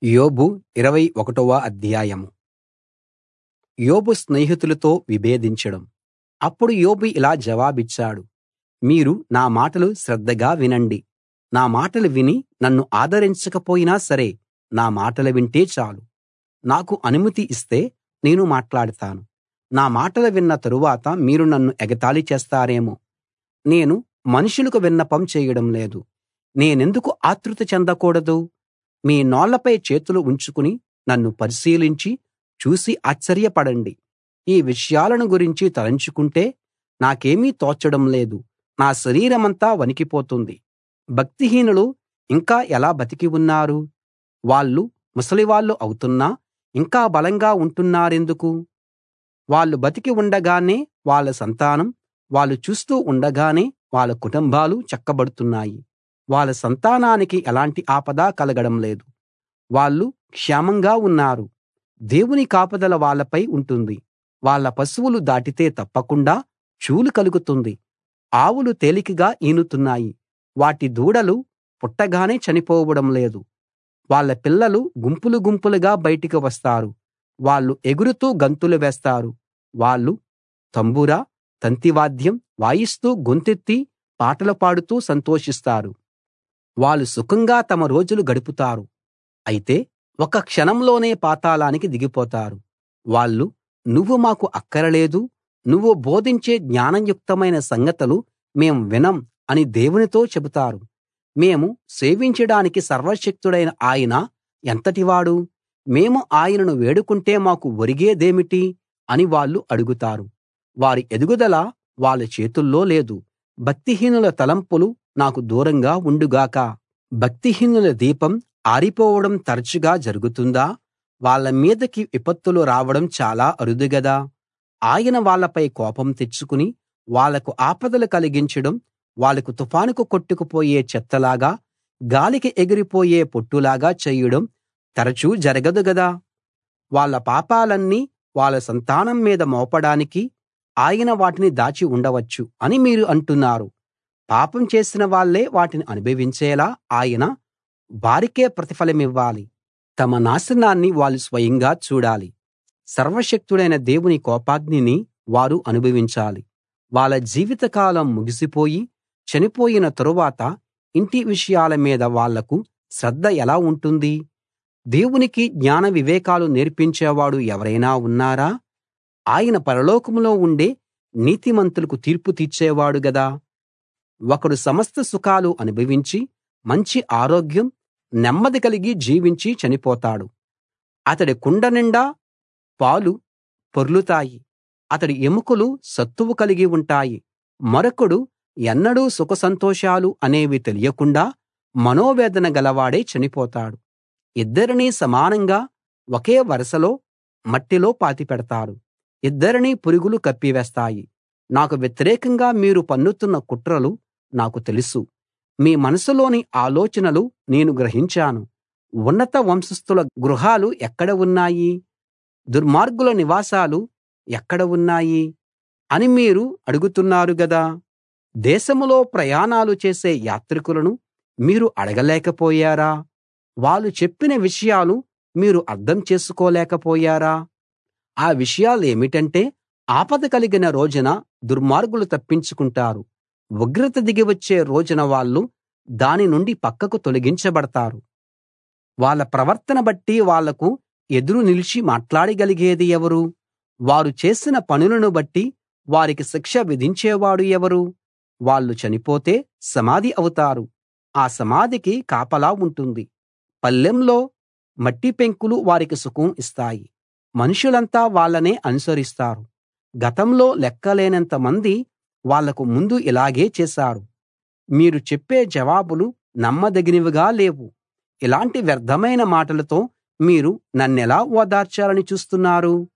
యోబు ఇరవై ఒకటవ అధ్యాయం యోబు స్నేహితులతో విభేదించడం అప్పుడు యోబు ఇలా జవాబిచ్చాడు మీరు నా మాటలు శ్రద్ధగా వినండి నా మాటలు విని నన్ను ఆదరించకపోయినా సరే నా మాటలు వింటే చాలు నాకు అనుమతి ఇస్తే నేను మాట్లాడతాను నా మాటలు విన్న తరువాత మీరు నన్ను ఎగతాళి చేస్తారేమో నేను మనుషులకు విన్నపం చేయడం లేదు నేనెందుకు ఆత్రుత చెందకూడదు మీ నోళ్లపై చేతులు ఉంచుకుని నన్ను పరిశీలించి చూసి ఆశ్చర్యపడండి ఈ విషయాలను గురించి తలంచుకుంటే నాకేమీ తోచడం లేదు నా శరీరమంతా వణికిపోతుంది భక్తిహీనులు ఇంకా ఎలా బతికి ఉన్నారు వాళ్ళు ముసలివాళ్ళు అవుతున్నా ఇంకా బలంగా ఉంటున్నారెందుకు వాళ్ళు బతికి ఉండగానే వాళ్ళ సంతానం వాళ్ళు చూస్తూ ఉండగానే వాళ్ళ కుటుంబాలు చక్కబడుతున్నాయి వాళ్ళ సంతానానికి ఎలాంటి ఆపద కలగడం లేదు వాళ్ళు క్షేమంగా ఉన్నారు దేవుని కాపుదల వాళ్ళపై ఉంటుంది వాళ్ళ పశువులు దాటితే తప్పకుండా చూలు కలుగుతుంది ఆవులు తేలికగా ఈనుతున్నాయి వాటి దూడలు పుట్టగానే చనిపోవడం లేదు వాళ్ళ పిల్లలు గుంపులు గుంపులుగా బయటికి వస్తారు వాళ్ళు ఎగురుతూ గంతులు వేస్తారు వాళ్ళు తంబుర తంతివాద్యం వాయిస్తూ గొంతెత్తి పాటలు పాడుతూ సంతోషిస్తారు వాళ్ళు సుఖంగా తమ రోజులు గడుపుతారు అయితే ఒక్క క్షణంలోనే పాతాళానికి దిగిపోతారు వాళ్ళు నువ్వు మాకు అక్కరలేదు నువ్వు బోధించే జ్ఞానయుక్తమైన సంగతులు మేం వినం అని దేవునితో చెబుతారు మేము సేవించడానికి సర్వశక్తుడైన ఆయన ఎంతటివాడు మేము ఆయనను వేడుకుంటే మాకు ఒరిగేదేమిటి అని వాళ్ళు అడుగుతారు వారి ఎదుగుదల వాళ్ళ చేతుల్లో లేదు భక్తిహీనుల తలంపులు నాకు దూరంగా ఉండుగాక భక్తిహీనుల దీపం ఆరిపోవడం తరచుగా జరుగుతుందా వాళ్ళ మీదకి విపత్తులు రావడం చాలా అరుదు గదా ఆయన వాళ్ళపై కోపం తెచ్చుకుని వాళ్లకు ఆపదలు కలిగించడం వాళ్లకు తుఫానుకు కొట్టుకుపోయే చెత్తలాగా గాలికి ఎగిరిపోయే పొట్టులాగా చేయడం తరచూ జరగదు గదా వాళ్ళ పాపాలన్నీ వాళ్ళ సంతానం మీద మోపడానికి ఆయన వాటిని దాచి ఉండవచ్చు అని మీరు అంటున్నారు పాపం చేసిన వాళ్ళే వాటిని అనుభవించేలా ఆయన వారికే ప్రతిఫలమివ్వాలి తమ నాశనాన్ని వాళ్ళు స్వయంగా చూడాలి సర్వశక్తుడైన దేవుని కోపాగ్నిని వారు అనుభవించాలి వాళ్ళ జీవితకాలం ముగిసిపోయి చనిపోయిన తరువాత ఇంటి విషయాల మీద వాళ్లకు శ్రద్ధ ఎలా ఉంటుంది దేవునికి జ్ఞాన వివేకాలు నేర్పించేవాడు ఎవరైనా ఉన్నారా ఆయన పరలోకంలో ఉండే నీతిమంతులకు తీర్పు తీర్చేవాడు గదా ఒకడు సమస్త సుఖాలు అనుభవించి మంచి ఆరోగ్యం నెమ్మది కలిగి జీవించి చనిపోతాడు అతడి కుండ నిండా పాలు పొర్లుతాయి అతడి ఎముకలు సత్తువ కలిగి ఉంటాయి మరొకడు ఎన్నడూ సుఖ సంతోషాలు అనేవి తెలియకుండా మనోవేదన గలవాడే చనిపోతాడు ఇద్దరినీ సమానంగా ఒకే వరసలో మట్టిలో పాతిపెడతారు ఇద్దరినీ పురుగులు కప్పివేస్తాయి నాకు వ్యతిరేకంగా మీరు పన్నుతున్న కుట్రలు నాకు తెలుసు మీ మనసులోని ఆలోచనలు నేను గ్రహించాను ఉన్నత వంశస్థుల గృహాలు ఎక్కడ ఉన్నాయి దుర్మార్గుల నివాసాలు ఎక్కడ ఉన్నాయి అని మీరు అడుగుతున్నారు గదా దేశంలో ప్రయాణాలు చేసే యాత్రికులను మీరు అడగలేకపోయారా వాళ్ళు చెప్పిన విషయాలు మీరు అర్థం చేసుకోలేకపోయారా ఆ విషయాలేమిటంటే ఆపద కలిగిన రోజున దుర్మార్గులు తప్పించుకుంటారు ఉగ్రత దిగి వచ్చే రోజున వాళ్ళు దాని నుండి పక్కకు తొలగించబడతారు వాళ్ళ ప్రవర్తన బట్టి వాళ్లకు ఎదురు నిలిచి మాట్లాడగలిగేది ఎవరు వారు చేసిన పనులను బట్టి వారికి శిక్ష విధించేవాడు ఎవరు వాళ్ళు చనిపోతే సమాధి అవుతారు ఆ సమాధికి కాపలా ఉంటుంది పల్లెంలో మట్టి పెంకులు వారికి సుఖం ఇస్తాయి మనుషులంతా వాళ్ళనే అనుసరిస్తారు గతంలో లెక్కలేనంత మంది వాళ్లకు ముందు ఇలాగే చేశారు మీరు చెప్పే జవాబులు నమ్మదగినవిగా లేవు ఇలాంటి వ్యర్థమైన మాటలతో మీరు నన్నెలా ఓదార్చాలని చూస్తున్నారు